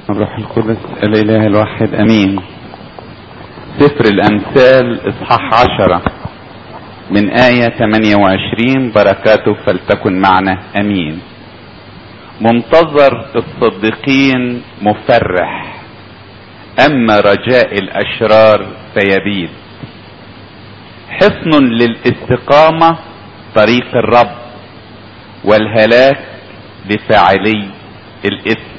الروح القدس الاله الواحد امين سفر الامثال اصحاح عشرة من آية 28 بركاته فلتكن معنا امين منتظر الصديقين مفرح اما رجاء الاشرار فيبيد حصن للاستقامة طريق الرب والهلاك لفاعلي الاثم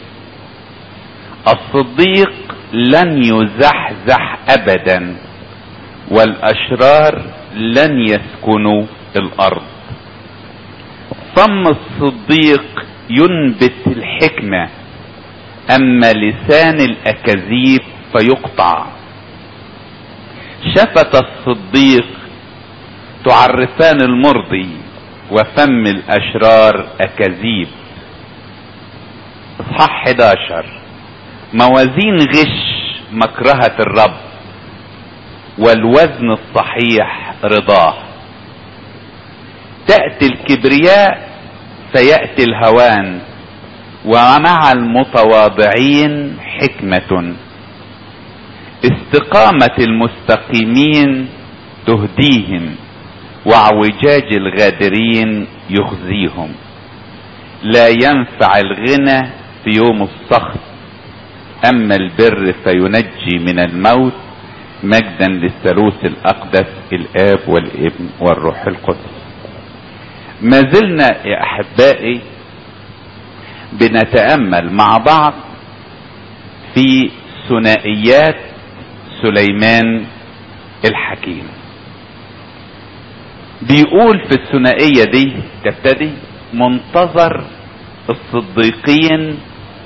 الصديق لن يزحزح ابدا والاشرار لن يسكنوا الارض فم الصديق ينبت الحكمة اما لسان الاكاذيب فيقطع شفة الصديق تعرفان المرضي وفم الاشرار اكاذيب اصحاح 11 موازين غش مكرهة الرب والوزن الصحيح رضاه تأتي الكبرياء فيأتي الهوان ومع المتواضعين حكمة استقامة المستقيمين تهديهم واعوجاج الغادرين يخزيهم لا ينفع الغنى في يوم السخط اما البر فينجي من الموت مجدا للثالوث الاقدس الاب والابن والروح القدس ما زلنا يا احبائي بنتامل مع بعض في ثنائيات سليمان الحكيم بيقول في الثنائيه دي تبتدي منتظر الصديقين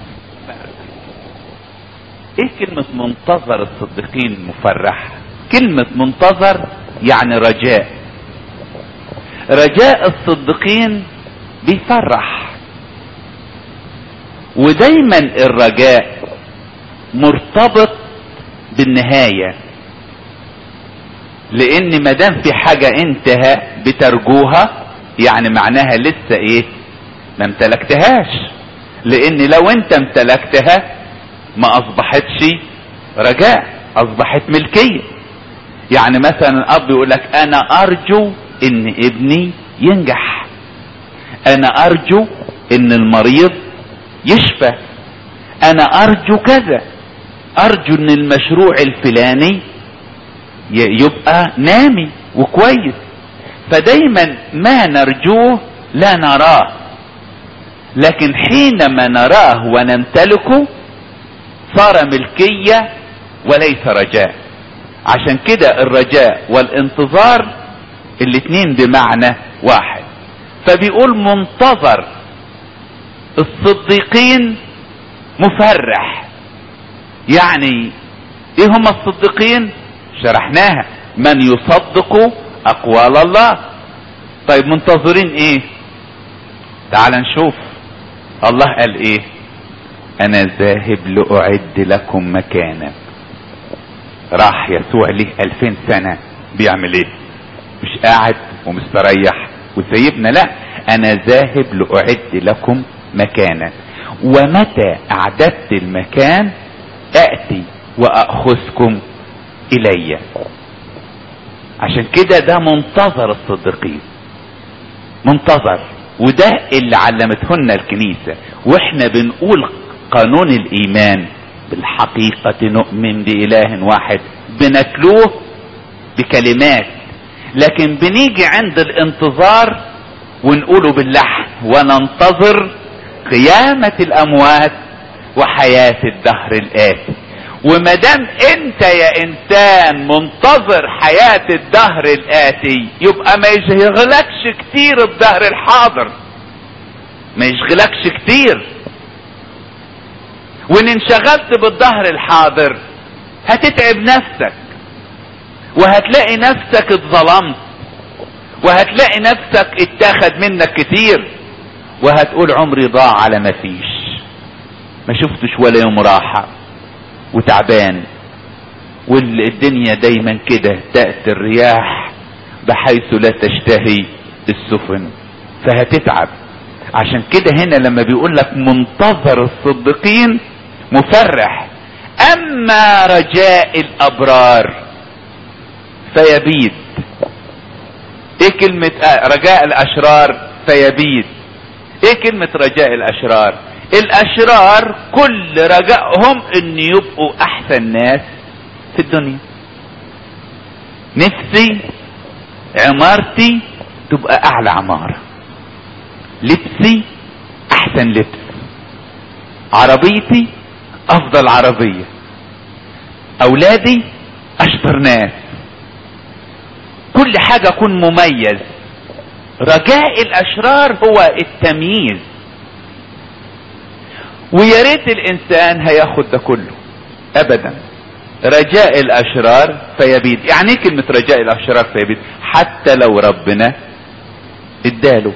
ايه كلمة منتظر الصديقين مفرح كلمة منتظر يعني رجاء رجاء الصديقين بيفرح ودايما الرجاء مرتبط بالنهاية لان مادام في حاجة انت بترجوها يعني معناها لسه ايه ما امتلكتهاش لان لو انت امتلكتها ما اصبحتش رجاء اصبحت ملكية يعني مثلا الاب يقول لك انا ارجو ان ابني ينجح انا ارجو ان المريض يشفى انا ارجو كذا ارجو ان المشروع الفلاني يبقى نامي وكويس فدايما ما نرجوه لا نراه لكن حينما نراه ونمتلكه صار ملكية وليس رجاء عشان كده الرجاء والانتظار الاتنين بمعنى واحد فبيقول منتظر الصديقين مفرح يعني ايه هم الصديقين شرحناها من يصدق اقوال الله طيب منتظرين ايه تعال نشوف الله قال ايه انا ذاهب لاعد لكم مكانا راح يسوع ليه الفين سنة بيعمل ايه مش قاعد ومستريح وسيبنا لا انا ذاهب لاعد لكم مكانا ومتى اعددت المكان اتي واخذكم الي عشان كده ده منتظر الصديقين منتظر وده اللي علمته لنا الكنيسة واحنا بنقول قانون الايمان بالحقيقة نؤمن بإله واحد بنتلوه بكلمات لكن بنيجي عند الانتظار ونقوله باللحن وننتظر قيامة الأموات وحياة الدهر الآتي ومدام انت يا انسان منتظر حياة الدهر الآتي يبقى ما يشغلكش كتير الدهر الحاضر ما يشغلكش كتير وان انشغلت بالظهر الحاضر هتتعب نفسك وهتلاقي نفسك اتظلمت وهتلاقي نفسك اتاخد منك كتير وهتقول عمري ضاع على ما فيش ما شفتش ولا يوم راحة وتعبان والدنيا دايما كده تأتي الرياح بحيث لا تشتهي السفن فهتتعب عشان كده هنا لما بيقول لك منتظر الصديقين مفرح اما رجاء الابرار فيبيد ايه كلمة رجاء الاشرار فيبيد ايه كلمة رجاء الاشرار الاشرار كل رجائهم ان يبقوا احسن ناس في الدنيا نفسي عمارتي تبقى اعلى عمارة لبسي احسن لبس عربيتي افضل عربية اولادي اشطر ناس كل حاجة اكون مميز رجاء الاشرار هو التمييز ويا ريت الانسان هياخد ده كله ابدا رجاء الاشرار فيبيد يعني ايه كلمة رجاء الاشرار فيبيد حتى لو ربنا اداله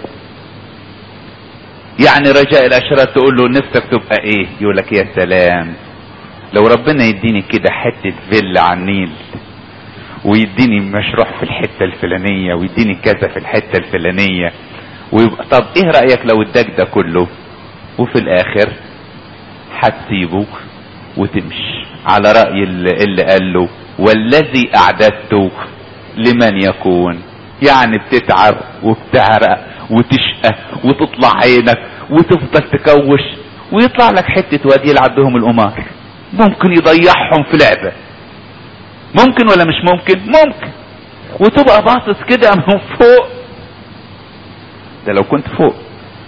يعني رجاء الاشرار تقول له نفسك تبقى ايه يقول لك يا سلام لو ربنا يديني كده حتة فيلا على النيل ويديني مشروع في الحتة الفلانية ويديني كذا في الحتة الفلانية ويبقى طب ايه رأيك لو اداك ده كله وفي الاخر هتسيبه وتمشي على رأي اللي قال له والذي اعددته لمن يكون يعني بتتعب وبتعرق وتشقى وتطلع عينك وتفضل تكوش ويطلع لك حتة واد يلعب بهم القمار ممكن يضيعهم في لعبة ممكن ولا مش ممكن ممكن وتبقى باصص كده من فوق ده لو كنت فوق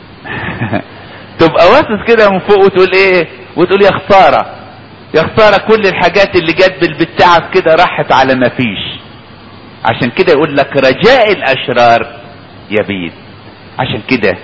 تبقى باصص كده من فوق وتقول ايه وتقول يا خسارة يا خسارة كل الحاجات اللي جت بالبتاعة كده راحت على ما فيش عشان كده يقول لك رجاء الاشرار يبيد عشان كده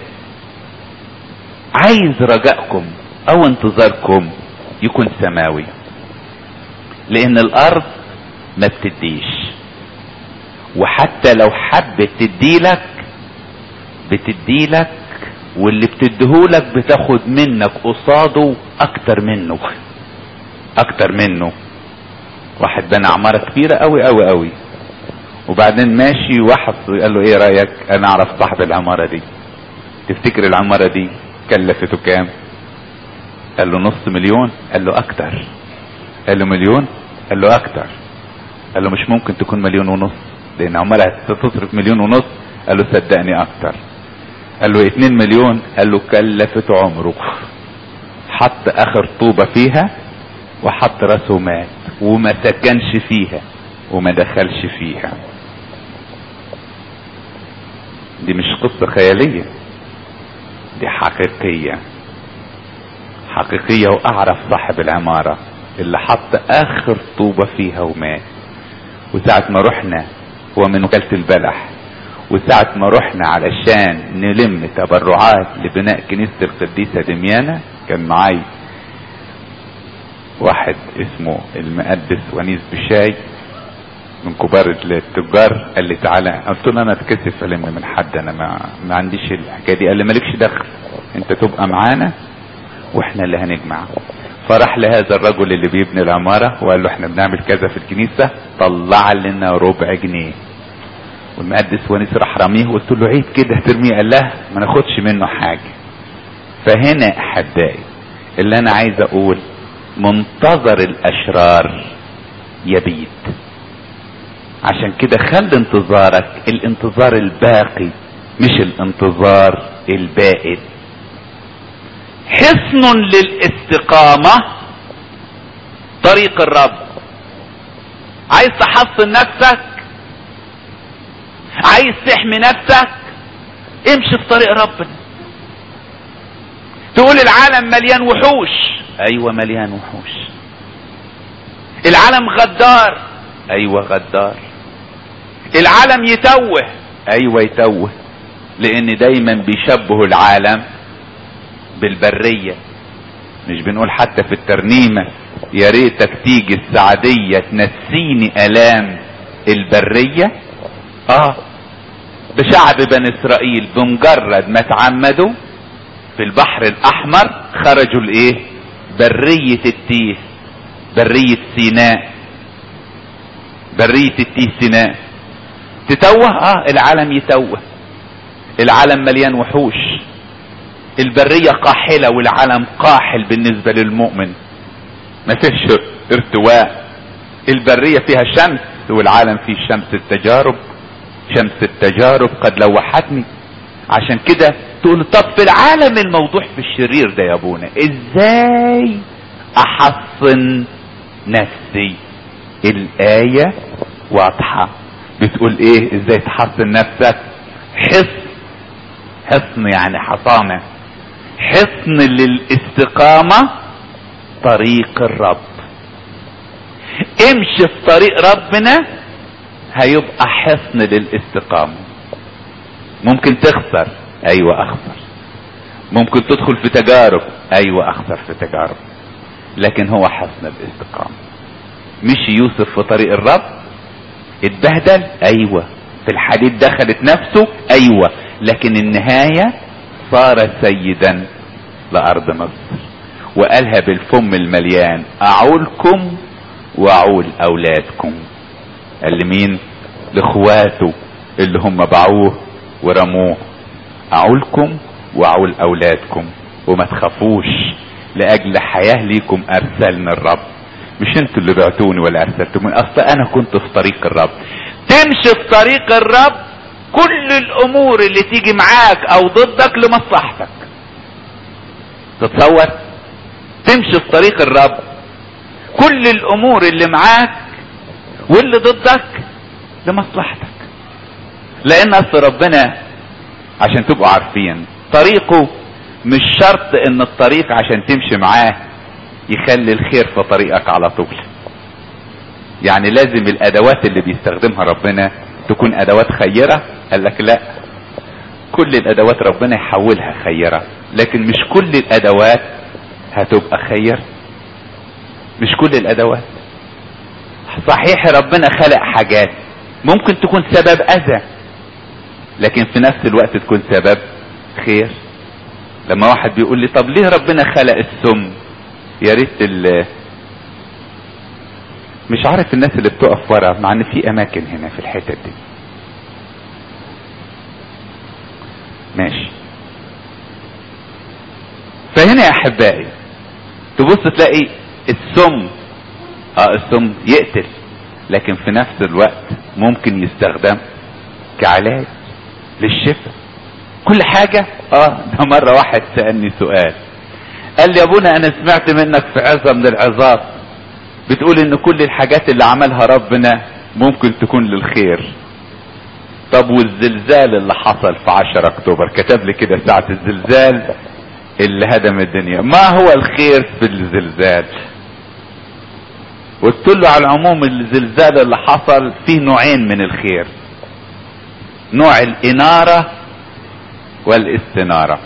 عايز رجائكم او انتظاركم يكون سماوي لان الارض ما بتديش وحتى لو حبت تديلك بتديلك واللي بتديهولك بتاخد منك قصاده اكتر منه اكتر منه واحد بنى عمارة كبيرة قوي قوي قوي وبعدين ماشي واحد قال له ايه رأيك انا اعرف صاحب العمارة دي تفتكر العمارة دي كلفته كام قال له نص مليون قال له اكتر قال له مليون قال له اكتر قال له مش ممكن تكون مليون ونص لان عمالة تصرف مليون ونص قال له صدقني اكتر قال له اتنين مليون قال له كلفته عمره حط اخر طوبة فيها وحط راسه مات وما سكنش فيها وما دخلش فيها دي مش قصة خيالية دي حقيقية حقيقية واعرف صاحب العمارة اللي حط اخر طوبة فيها ومات وساعة ما رحنا هو من وكالة البلح وساعة ما رحنا علشان نلم تبرعات لبناء كنيسة القديسة دميانة كان معاي واحد اسمه المقدس ونيس بشاي من كبار التجار قال لي تعالى قلت له انا اتكسف الم من حد انا ما, ما عنديش الحكايه دي قال لي مالكش دخل انت تبقى معانا واحنا اللي هنجمع فراح لهذا الرجل اللي بيبني العمارة وقال له احنا بنعمل كذا في الكنيسة طلع لنا ربع جنيه والمقدس ونيس راح رميه وقلت له عيد كده ترميه قال لا ما ناخدش منه حاجة فهنا احبائي اللي انا عايز اقول منتظر الاشرار يبيد عشان كده خلي انتظارك الانتظار الباقي مش الانتظار البائد حصن للاستقامة طريق الرب عايز تحصن نفسك عايز تحمي نفسك امشي في طريق ربنا تقول العالم مليان وحوش ايوه مليان وحوش العالم غدار ايوه غدار العالم يتوه ايوه يتوه لان دايما بيشبهوا العالم بالبرية مش بنقول حتى في الترنيمة يا ريتك تيجي السعدية تنسيني الام البرية اه بشعب بني اسرائيل بمجرد ما تعمدوا في البحر الاحمر خرجوا الايه برية التيه برية سيناء برية التيه سيناء تتوه اه العالم يتوه العالم مليان وحوش البرية قاحلة والعالم قاحل بالنسبة للمؤمن مفيش ارتواء البرية فيها شمس والعالم فيه شمس التجارب شمس التجارب قد لوحتني عشان كده تقول طب في العالم الموضوع في الشرير ده يا ابونا ازاي احصن نفسي الاية واضحة بتقول ايه ازاي تحصن نفسك حصن حصن يعني حصانة حصن للاستقامة طريق الرب امشي في طريق ربنا هيبقى حصن للاستقامة ممكن تخسر ايوه اخسر ممكن تدخل في تجارب ايوه اخسر في تجارب لكن هو حصن الاستقامة مشي يوسف في طريق الرب اتبهدل ايوه في الحديد دخلت نفسه ايوه لكن النهاية صار سيدا لارض مصر وقالها بالفم المليان اعولكم واعول اولادكم قال لمين لاخواته اللي هم باعوه ورموه اعولكم واعول اولادكم وما تخافوش لاجل حياة ليكم ارسلني الرب مش انتوا اللي بعتوني ولا ارسلتوني اصل انا كنت في طريق الرب تمشي في طريق الرب كل الامور اللي تيجي معاك او ضدك لمصلحتك تتصور تمشي في طريق الرب كل الامور اللي معاك واللي ضدك لمصلحتك لان اصل ربنا عشان تبقوا عارفين طريقه مش شرط ان الطريق عشان تمشي معاه يخلي الخير في طريقك على طول يعني لازم الادوات اللي بيستخدمها ربنا تكون ادوات خيرة قال لك لا كل الادوات ربنا يحولها خيرة لكن مش كل الادوات هتبقى خير مش كل الادوات صحيح ربنا خلق حاجات ممكن تكون سبب اذى لكن في نفس الوقت تكون سبب خير لما واحد بيقول لي طب ليه ربنا خلق السم يا ريت ال مش عارف الناس اللي بتقف ورا مع ان في اماكن هنا في الحتت دي ماشي فهنا يا احبائي تبص تلاقي السم اه السم يقتل لكن في نفس الوقت ممكن يستخدم كعلاج للشفاء كل حاجة اه ده مرة واحد سألني سؤال قال لي يا ابونا انا سمعت منك في عظة من العظات بتقول ان كل الحاجات اللي عملها ربنا ممكن تكون للخير طب والزلزال اللي حصل في 10 اكتوبر كتب لي كده ساعة الزلزال اللي هدم الدنيا ما هو الخير في الزلزال قلت له على العموم الزلزال اللي حصل فيه نوعين من الخير نوع الانارة والاستنارة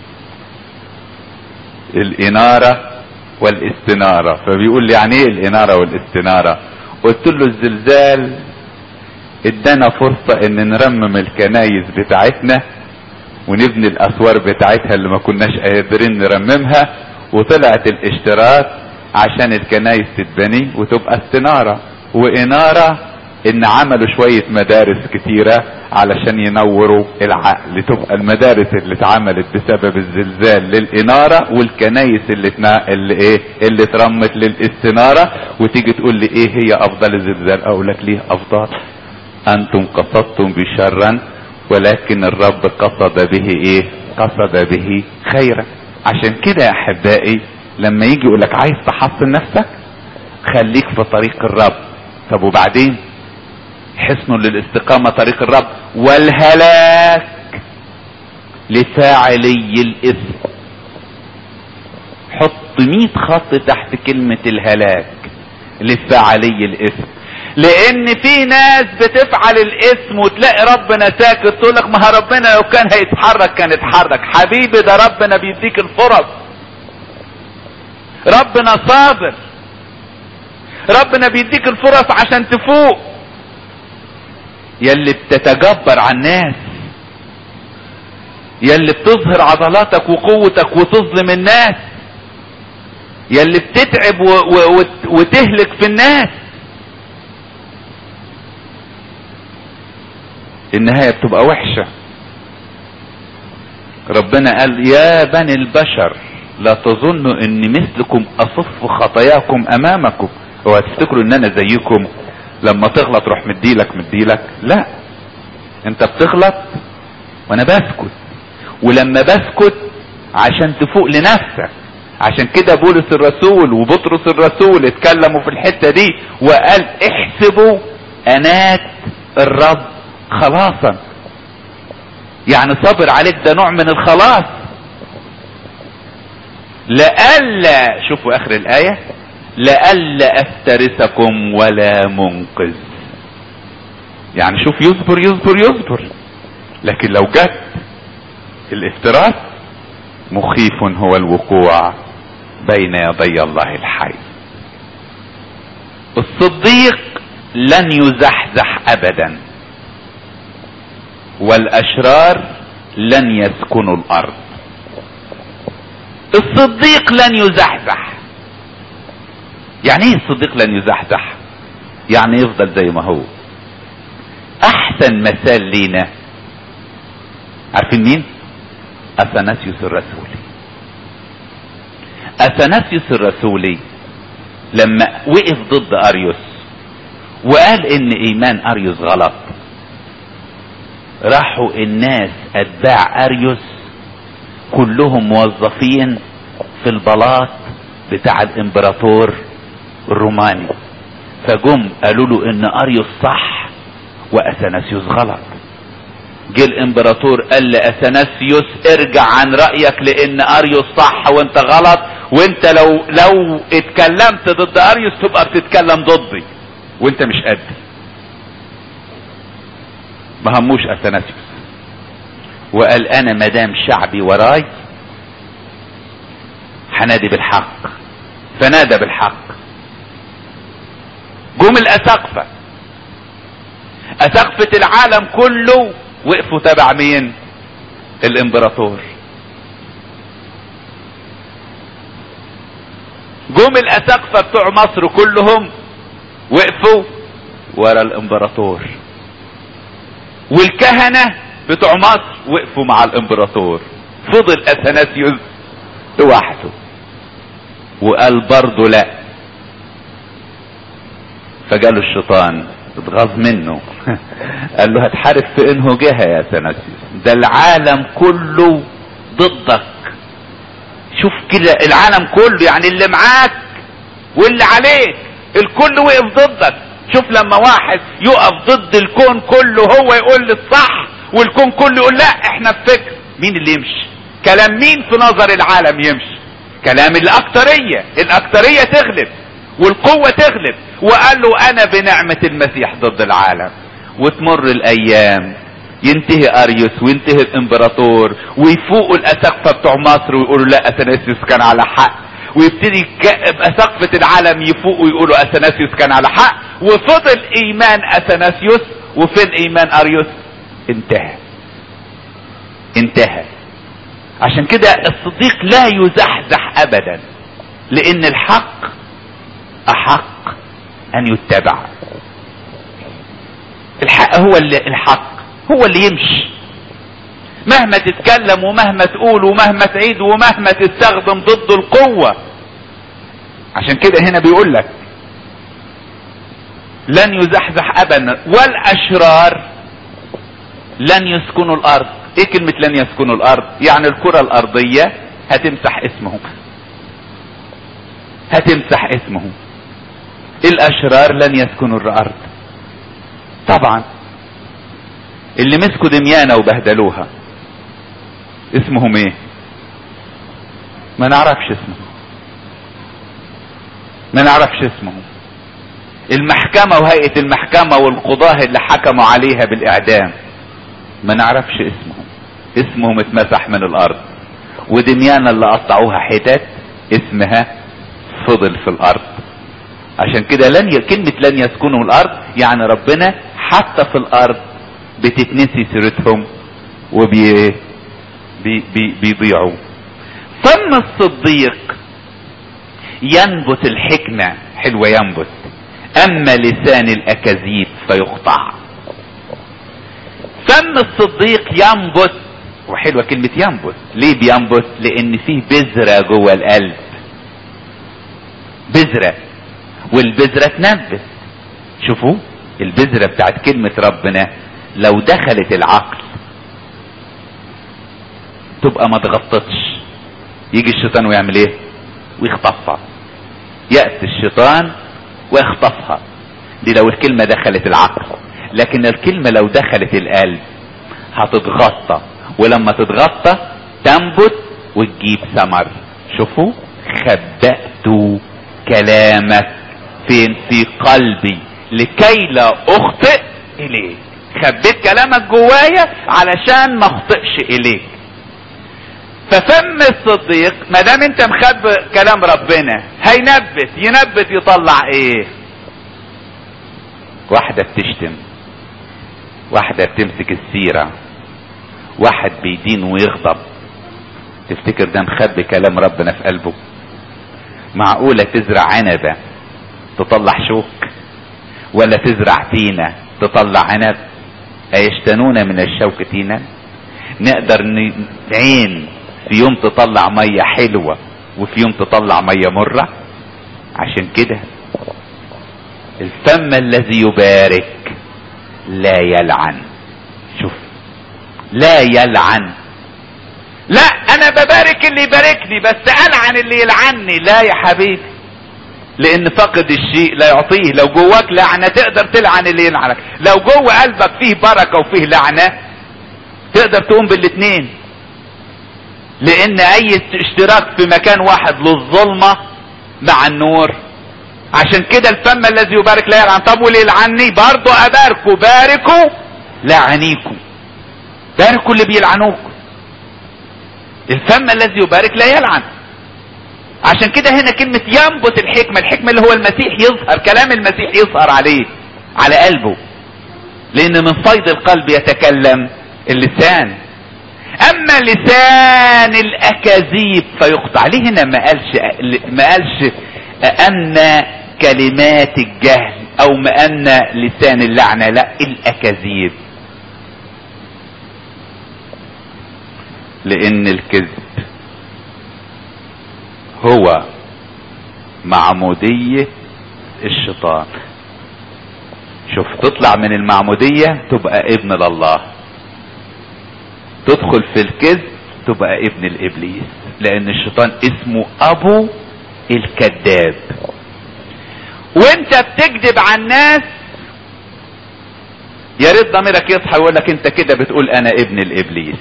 الانارة والاستنارة فبيقول لي يعني ايه الانارة والاستنارة قلت له الزلزال ادانا فرصة ان نرمم الكنايس بتاعتنا ونبني الاسوار بتاعتها اللي ما كناش قادرين نرممها وطلعت الاشتراك عشان الكنايس تتبني وتبقى استنارة وانارة ان عملوا شوية مدارس كتيرة علشان ينوروا العقل تبقى المدارس اللي اتعملت بسبب الزلزال للانارة والكنايس اللي تنا... اللي ايه اللي اترمت للاستنارة وتيجي تقول لي ايه هي افضل الزلزال اقول لك ليه افضل انتم قصدتم بشرا ولكن الرب قصد به ايه قصد به خيرا عشان كده يا احبائي لما يجي يقولك عايز تحصن نفسك خليك في طريق الرب طب وبعدين حصن للاستقامة طريق الرب والهلاك لفاعلي الاثم حط ميت خط تحت كلمة الهلاك لفاعلي الاثم لان في ناس بتفعل الاثم وتلاقي ربنا ساكت تقول لك ما ربنا لو كان هيتحرك كان اتحرك حبيبي ده ربنا بيديك الفرص ربنا صابر ربنا بيديك الفرص عشان تفوق يلي بتتجبر على الناس يلي بتظهر عضلاتك وقوتك وتظلم الناس يلي بتتعب و و وتهلك في الناس النهاية بتبقى وحشة ربنا قال يا بني البشر لا تظنوا ان مثلكم اصف خطاياكم امامكم هو تفتكروا ان انا زيكم لما تغلط روح مديلك مديلك لا انت بتغلط وانا بسكت ولما بسكت عشان تفوق لنفسك عشان كده بولس الرسول وبطرس الرسول اتكلموا في الحتة دي وقال احسبوا انات الرب خلاصا يعني صبر عليك ده نوع من الخلاص لألا شوفوا اخر الاية لألا افترسكم ولا منقذ يعني شوف يصبر يصبر يصبر لكن لو جت الافتراس مخيف هو الوقوع بين يدي الله الحي الصديق لن يزحزح ابدا والاشرار لن يسكنوا الارض الصديق لن يزحزح يعني ايه الصديق لن يزحزح يعني يفضل زي ما هو احسن مثال لينا عارفين مين اثناسيوس الرسولي اثناسيوس الرسولي لما وقف ضد اريوس وقال ان ايمان اريوس غلط راحوا الناس اتباع اريوس كلهم موظفين في البلاط بتاع الامبراطور الروماني فجم قالوا له ان اريوس صح واثناسيوس غلط جه الامبراطور قال لاثناسيوس ارجع عن رايك لان اريوس صح وانت غلط وانت لو لو اتكلمت ضد اريوس تبقى بتتكلم ضدي وانت مش قدي ما هموش اثناسيوس وقال انا مدام شعبي وراي هنادي بالحق فنادى بالحق جم الاساقفه اساقفه العالم كله وقفوا تبع مين الامبراطور جم الاساقفه بتوع مصر كلهم وقفوا ورا الامبراطور والكهنه بتوع مصر وقفوا مع الامبراطور فضل اثناسيوس لوحده وقال برضه لا فجاله الشيطان اتغاظ منه قال له هتحارب في انه جهه يا اثناسيوس ده العالم كله ضدك شوف كده العالم كله يعني اللي معاك واللي عليك الكل وقف ضدك شوف لما واحد يقف ضد الكون كله هو يقول الصح والكون كله يقول لا احنا بفكر مين اللي يمشي كلام مين في نظر العالم يمشي كلام الاكترية الاكترية تغلب والقوة تغلب وقال له انا بنعمة المسيح ضد العالم وتمر الايام ينتهي اريوس وينتهي الامبراطور ويفوقوا الاساقفة بتوع مصر ويقولوا لا اثناسيوس كان على حق ويبتدي اساقفة العالم يفوقوا ويقولوا اثناسيوس كان على حق وفضل ايمان اثناسيوس وفين ايمان اريوس انتهى انتهى عشان كده الصديق لا يزحزح ابدا لان الحق احق ان يتبع الحق هو اللي الحق هو اللي يمشي مهما تتكلم ومهما تقول ومهما تعيد ومهما تستخدم ضد القوة عشان كده هنا بيقول لك لن يزحزح ابدا والاشرار لن يسكنوا الارض ايه كلمة لن يسكنوا الارض يعني الكرة الارضية هتمسح اسمهم هتمسح اسمهم الاشرار لن يسكنوا الارض طبعا اللي مسكوا دميانة وبهدلوها اسمهم ايه ما نعرفش اسمهم ما نعرفش اسمهم المحكمة وهيئة المحكمة والقضاة اللي حكموا عليها بالاعدام ما نعرفش اسمهم اسمهم اتمسح من الارض ودميانة اللي قطعوها حتت اسمها فضل في الارض عشان كده لن ي... كلمة لن يسكنوا الارض يعني ربنا حتى في الارض بتتنسي سيرتهم وبي بي... بي... بيضيعوا فم الصديق ينبت الحكمة حلوة ينبت اما لسان الاكاذيب فيقطع فم الصديق ينبت وحلوة كلمة ينبت ليه بينبت لان فيه بذرة جوه القلب بذرة والبذرة تنبت شوفوا البذرة بتاعت كلمة ربنا لو دخلت العقل تبقى ما تغطتش يجي الشيطان ويعمل ايه ويخطفها يأتي الشيطان ويخطفها دي لو الكلمة دخلت العقل لكن الكلمة لو دخلت القلب هتتغطى ولما تتغطى تنبت وتجيب ثمر شوفوا خبأت كلامك فين في قلبي لكي لا اخطئ اليك خبيت كلامك جوايا علشان ما اخطئش اليك ففم الصديق ما دام انت مخبي كلام ربنا هينبت ينبت يطلع ايه واحدة بتشتم واحدة بتمسك السيرة واحد بيدين ويغضب تفتكر ده مخبي كلام ربنا في قلبه معقولة تزرع عنبة تطلع شوك ولا تزرع تينة تطلع عنب ايشتنون من الشوك تينا نقدر نعين في يوم تطلع مية حلوة وفي يوم تطلع مية مرة عشان كده الفم الذي يبارك لا يلعن شوف لا يلعن لا انا ببارك اللي يباركني بس العن اللي يلعني لا يا حبيبي لان فقد الشيء لا يعطيه لو جواك لعنة تقدر تلعن اللي يلعنك لو جوه قلبك فيه بركة وفيه لعنة تقدر تقوم بالاتنين لان اي اشتراك في مكان واحد للظلمة مع النور عشان كده الفم الذي يبارك لا يلعن طب واللي يلعني برضه اباركوا باركوا لعنيكم باركوا اللي بيلعنوكم الفم الذي يبارك لا يلعن عشان كده هنا كلمة ينبت الحكمة الحكمة اللي هو المسيح يظهر كلام المسيح يظهر عليه على قلبه لان من فيض القلب يتكلم اللسان اما لسان الاكاذيب فيقطع ليه هنا ما قالش ما قالش ان كلمات الجهل او ما ان لسان اللعنة لا الاكاذيب لان الكذب هو معمودية الشيطان شوف تطلع من المعمودية تبقى ابن لله تدخل في الكذب تبقى ابن الابليس لان الشيطان اسمه ابو الكذاب وانت بتكذب على الناس يا ريت ضميرك يصحى ويقول لك انت كده بتقول انا ابن الابليس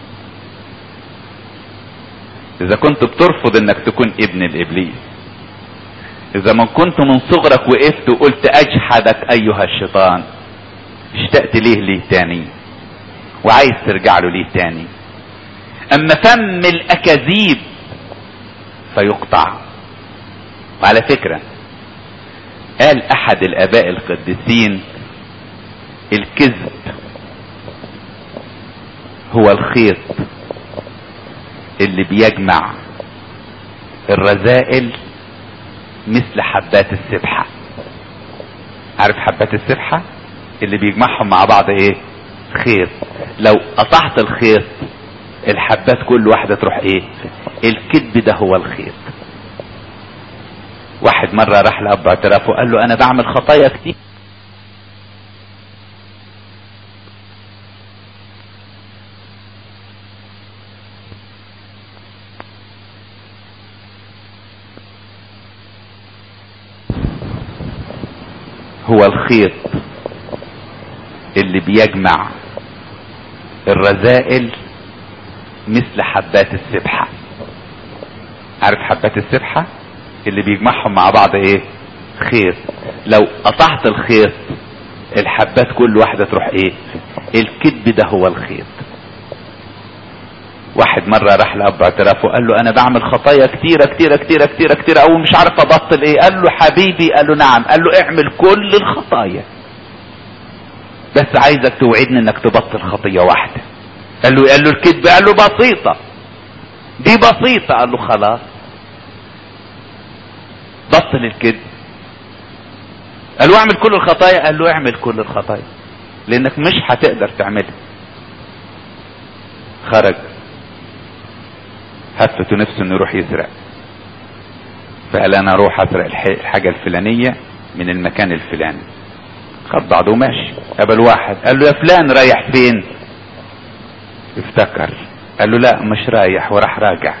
اذا كنت بترفض انك تكون ابن الابليس اذا ما كنت من صغرك وقفت وقلت اجحدك ايها الشيطان اشتقت ليه ليه تاني وعايز ترجع له ليه تاني اما فم الاكاذيب فيقطع وعلى فكرة قال احد الاباء القديسين الكذب هو الخيط اللي بيجمع الرذائل مثل حبات السبحة عارف حبات السبحة اللي بيجمعهم مع بعض ايه خيط لو قطعت الخيط الحبات كل واحدة تروح ايه الكذب ده هو الخيط واحد مرة راح لأب اعتراف وقال له انا بعمل خطايا كتير هو الخيط اللي بيجمع الرذائل مثل حبات السبحة عارف حبات السبحة اللي بيجمعهم مع بعض ايه خيط لو قطعت الخيط الحبات كل واحدة تروح ايه الكذب ده هو الخيط واحد مرة راح لأب اعتراف وقال له انا بعمل خطايا كتيرة كتيرة كتيرة كتيرة كتيرة او مش عارف ابطل ايه قال له حبيبي قال له نعم قال له اعمل كل الخطايا بس عايزك توعدني انك تبطل خطية واحدة قال له قال له الكذب قال له بسيطة دي بسيطة قال له خلاص بطل الكذب قال له اعمل كل الخطايا قال له اعمل كل الخطايا لانك مش هتقدر تعملها خرج هفته نفسه انه يروح يسرق فقال انا اروح اسرق الحاجة الفلانية من المكان الفلاني خد بعضه وماشي قابل واحد قال له يا فلان رايح فين افتكر قال له لا مش رايح وراح راجع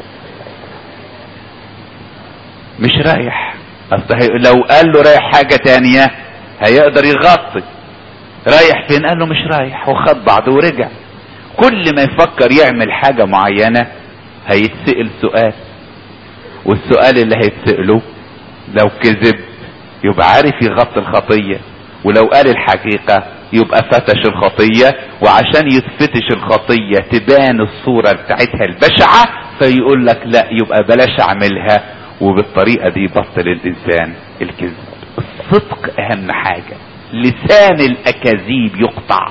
مش رايح اصل لو قال له رايح حاجة تانية هيقدر يغطي رايح فين قال له مش رايح وخد بعضه ورجع كل ما يفكر يعمل حاجة معينة هيتسأل سؤال والسؤال اللي هيتسأله لو كذب يبقى عارف يغطي الخطية ولو قال الحقيقة يبقى فتش الخطية وعشان يتفتش الخطية تبان الصورة بتاعتها البشعة فيقول لك لا يبقى بلاش اعملها وبالطريقة دي بطل الانسان الكذب الصدق اهم حاجة لسان الاكاذيب يقطع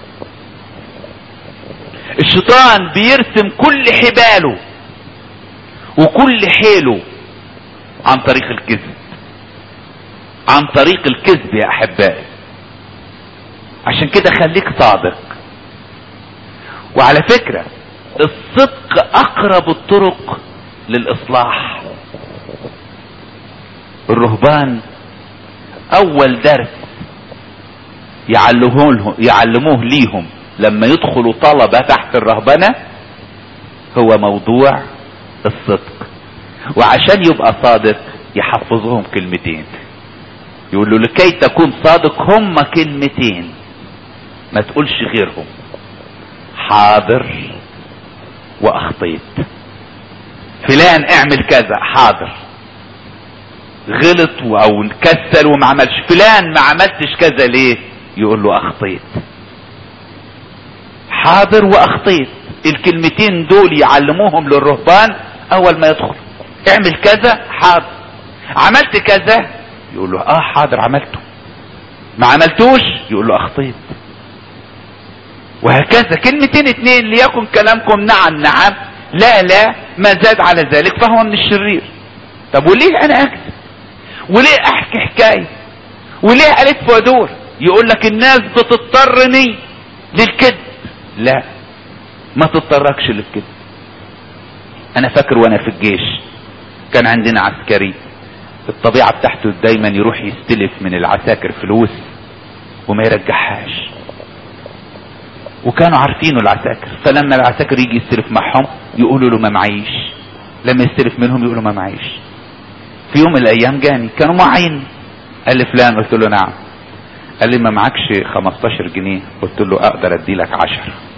الشيطان بيرسم كل حباله وكل حيله عن طريق الكذب عن طريق الكذب يا احبائي عشان كده خليك صادق وعلى فكرة الصدق اقرب الطرق للاصلاح الرهبان اول درس يعلموه لهم يعلموه ليهم لما يدخلوا طلبة تحت الرهبنة هو موضوع الصدق وعشان يبقى صادق يحفظهم كلمتين يقول له لكي تكون صادق هم كلمتين ما تقولش غيرهم حاضر واخطيت فلان اعمل كذا حاضر غلط او كسل وما عملش فلان ما عملتش كذا ليه يقول له اخطيت حاضر واخطيت الكلمتين دول يعلموهم للرهبان اول ما يدخل اعمل كذا حاضر عملت كذا يقول له اه حاضر عملته ما عملتوش يقول له اخطيت وهكذا كلمتين اتنين ليكن كلامكم نعم نعم لا لا ما زاد على ذلك فهو من الشرير طب وليه انا اكذب وليه احكي حكاية وليه الف وادور يقول لك الناس بتضطرني للكذب لا ما تضطركش للكذب انا فاكر وانا في الجيش كان عندنا عسكري الطبيعة بتاعته دايما يروح يستلف من العساكر فلوس وما يرجعهاش وكانوا عارفينه العساكر فلما العساكر يجي يستلف معهم يقولوا له ما معيش لما يستلف منهم يقولوا ما معيش في يوم من الايام جاني كانوا معين قال لي فلان قلت له نعم قال لي ما معكش 15 جنيه قلت له اقدر ادي لك 10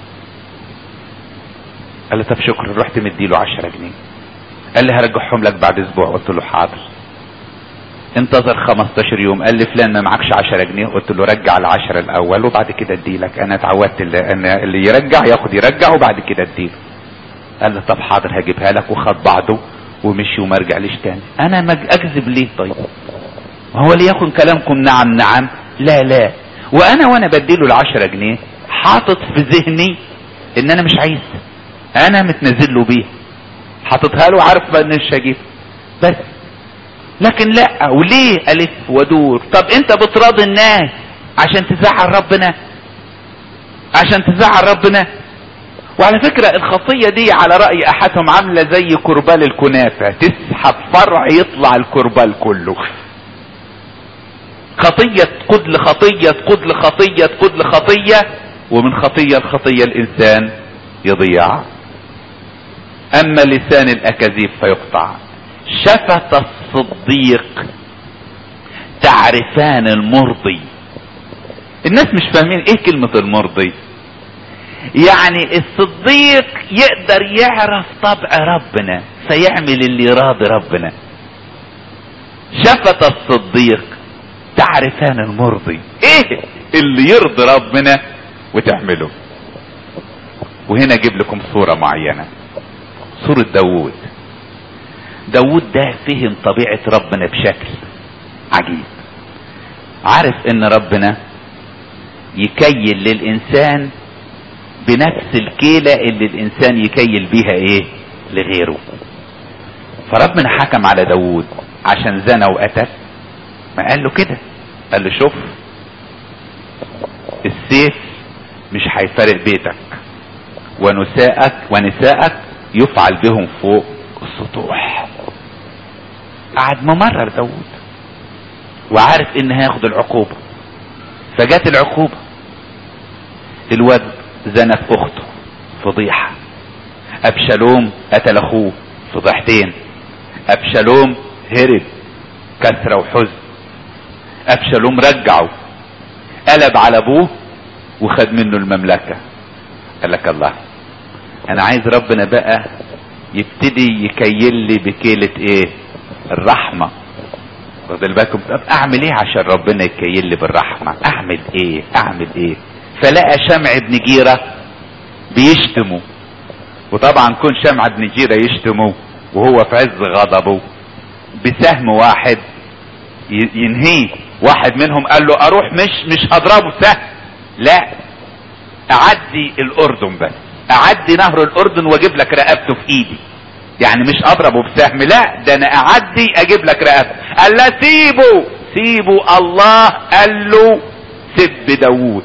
قال لي طب شكرا رحت مديله 10 جنيه قال لي هرجعهم لك بعد اسبوع قلت له حاضر انتظر 15 يوم قال لي فلان ما معكش 10 جنيه قلت له رجع ال10 الاول وبعد كده ادي لك انا اتعودت اللي, أنا اللي يرجع ياخد يرجع وبعد كده اديله قال لي طب حاضر هجيبها لك وخد بعضه ومشي وما رجعليش تاني انا ما اكذب ليه طيب هو ليكن كلامكم نعم نعم لا لا وانا وانا بديله العشرة جنيه حاطط في ذهني ان انا مش عايز انا متنزل له بيها حاططها له عارف بقى ان مش هجيب بس لكن لا وليه الف ودور طب انت بتراضي الناس عشان تزعل ربنا عشان تزعل ربنا وعلى فكرة الخطية دي على رأي احدهم عاملة زي كربال الكنافة تسحب فرع يطلع الكربال كله خطية تقود لخطية تقود لخطية تقود لخطية ومن خطية لخطية الانسان يضيع اما لسان الاكاذيب فيقطع شفت الصديق تعرفان المرضي الناس مش فاهمين ايه كلمة المرضي يعني الصديق يقدر يعرف طبع ربنا فيعمل اللي يراضي ربنا شفت الصديق تعرفان المرضي ايه اللي يرضي ربنا وتعمله وهنا اجيب لكم صورة معينة صورة داوود داوود ده فهم طبيعة ربنا بشكل عجيب عارف ان ربنا يكيل للانسان بنفس الكيلة اللي الانسان يكيل بيها ايه لغيره فربنا حكم على داوود عشان زنى وقتل ما قال له كده قال له شوف السيف مش هيفارق بيتك ونساءك ونساءك يفعل بهم فوق السطوح قعد ممرر داود وعارف ان هياخد العقوبة فجت العقوبة الواد زنى في اخته فضيحة ابشالوم قتل اخوه فضيحتين ابشالوم هرب كسرة وحزن ابشالوم رجعه قلب على ابوه وخد منه المملكة قال لك الله انا عايز ربنا بقى يبتدي يكيل لي بكيلة ايه الرحمة واخد بالكم طب اعمل ايه عشان ربنا يكيل لي بالرحمة اعمل ايه اعمل ايه فلقى شمع ابن جيرة بيشتمه وطبعا كون شمع ابن جيرة يشتمه وهو في عز غضبه بسهم واحد ينهيه واحد منهم قال له اروح مش مش هضربه سهم لا اعدي الاردن بس اعدي نهر الاردن واجيب لك رقبته في ايدي يعني مش اضربه بسهم لا ده انا اعدي اجيب لك رقبته قال لا سيبه سيبه الله قال له سب داوود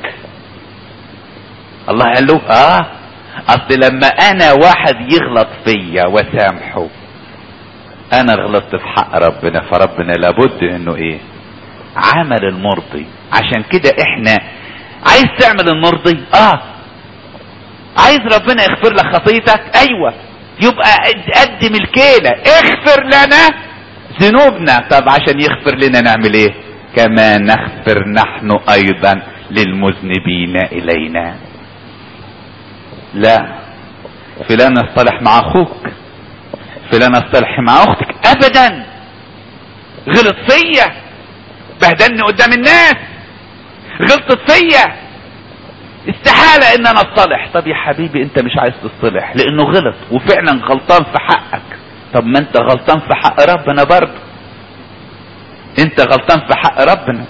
الله قال له اه اصل لما انا واحد يغلط فيا وسامحه انا غلطت في حق ربنا فربنا لابد انه ايه عمل المرضي عشان كده احنا عايز تعمل المرضي اه عايز ربنا يغفر لك خطيتك ايوه يبقى قدم الكيلة اغفر لنا ذنوبنا طب عشان يغفر لنا نعمل ايه كما نغفر نحن ايضا للمذنبين الينا لا فلان اصطلح مع اخوك فلان اصطلح مع اختك ابدا غلط فيا بهدلني قدام الناس غلطت فيا استحالة ان انا اصطلح طب يا حبيبي انت مش عايز تصطلح لانه غلط وفعلا غلطان في حقك طب ما انت غلطان في حق ربنا برضه انت غلطان في حق ربنا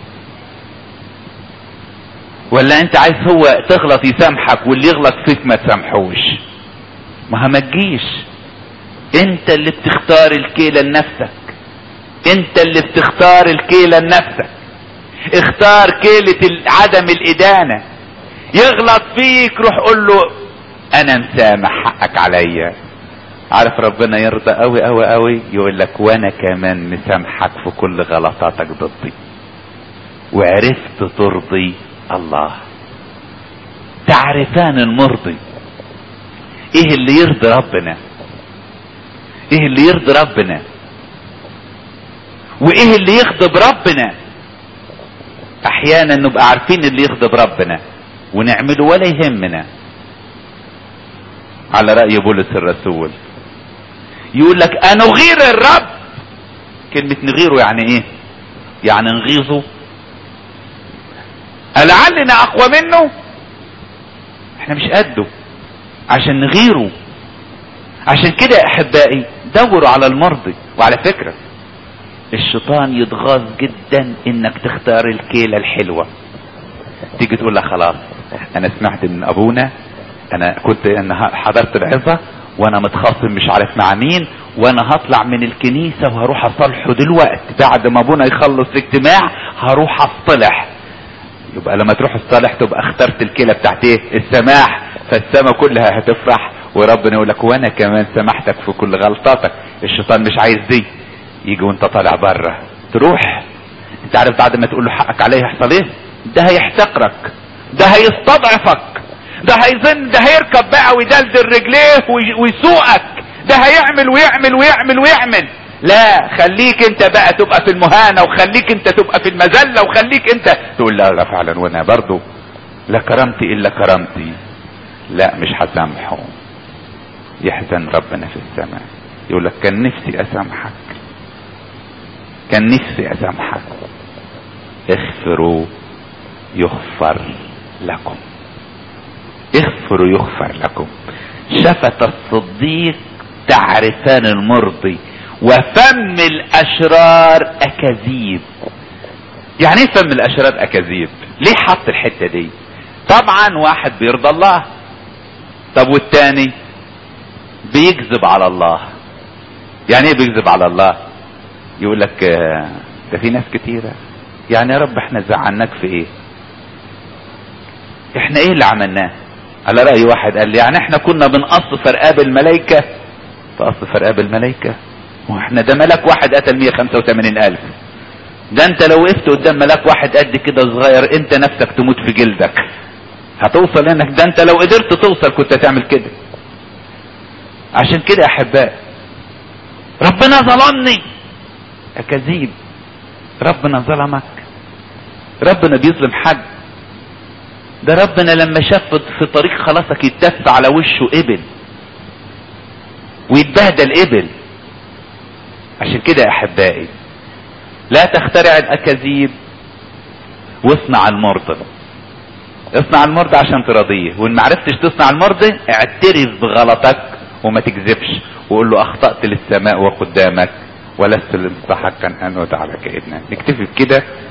ولا انت عايز هو تغلط يسامحك واللي يغلط فيك ما تسامحوش ما ما تجيش انت اللي بتختار الكيلة لنفسك انت اللي بتختار الكيلة لنفسك اختار كيلة عدم الادانة يغلط فيك روح قول له انا مسامح حقك عليا عارف ربنا يرضى قوي قوي قوي يقول لك وانا كمان مسامحك في كل غلطاتك ضدي وعرفت ترضي الله تعرفان المرضي ايه اللي يرضي ربنا ايه اللي يرضي ربنا وايه اللي يغضب ربنا احيانا نبقى عارفين اللي يغضب ربنا ونعمله ولا يهمنا على رأي بولس الرسول يقول لك انغير الرب كلمة نغيره يعني ايه يعني نغيظه لعلنا اقوى منه احنا مش قده عشان نغيره عشان كده يا احبائي دوروا على المرضي وعلى فكرة الشيطان يتغاظ جدا انك تختار الكيلة الحلوة تيجي تقول له خلاص انا سمعت من ابونا انا كنت انا حضرت العظة وانا متخاصم مش عارف مع مين وانا هطلع من الكنيسة وهروح اصالحه دلوقتي بعد ما ابونا يخلص الاجتماع هروح اصطلح يبقى لما تروح الصالح تبقى اخترت الكلى بتاعت ايه السماح فالسما كلها هتفرح وربنا يقول لك وانا كمان سامحتك في كل غلطاتك الشيطان مش عايز دي يجي وانت طالع بره تروح انت عارف بعد ما تقول له حقك عليه يحصل ايه ده هيحتقرك ده هيستضعفك ده هيظن ده هيركب بقى ويدلدل رجليه ويسوقك ده هيعمل ويعمل ويعمل ويعمل لا خليك انت بقى تبقى في المهانة وخليك انت تبقى في المذلة وخليك انت تقول لا لا فعلا وانا برضو لا كرامتي الا كرامتي لا مش هسامحه يحزن ربنا في السماء يقول لك كان نفسي اسامحك كان نفسي اسامحك اغفروا يغفر لكم اغفروا يغفر لكم شفت الصديق تعرفان المرضي وفم الاشرار اكاذيب يعني ايه فم الاشرار اكاذيب ليه حط الحته دي طبعا واحد بيرضى الله طب والتاني بيكذب على الله يعني ايه بيكذب على الله يقول لك ده في ناس كتيرة يعني يا رب احنا زعلناك في ايه احنا ايه اللي عملناه على رأي واحد قال لي يعني احنا كنا بنقص فرقاب الملايكة تقص فرقاب الملايكة واحنا ده ملاك واحد قتل 185 الف ده انت لو وقفت قدام ملاك واحد قد كده صغير انت نفسك تموت في جلدك هتوصل انك ده انت لو قدرت توصل كنت هتعمل كده عشان كده يا احبائي ربنا ظلمني اكاذيب ربنا ظلمك ربنا بيظلم حد ده ربنا لما شاف في طريق خلاصك يتدف على وشه ابل ويتبهدل ابل عشان كده يا احبائي لا تخترع الاكاذيب واصنع المرضى اصنع المرضى عشان ترضيه وان ما عرفتش تصنع المرضى اعترف بغلطك وما تكذبش وقول له اخطأت للسماء وقدامك ولست لمستحقا ان ادعى لك ابنا نكتفي بكده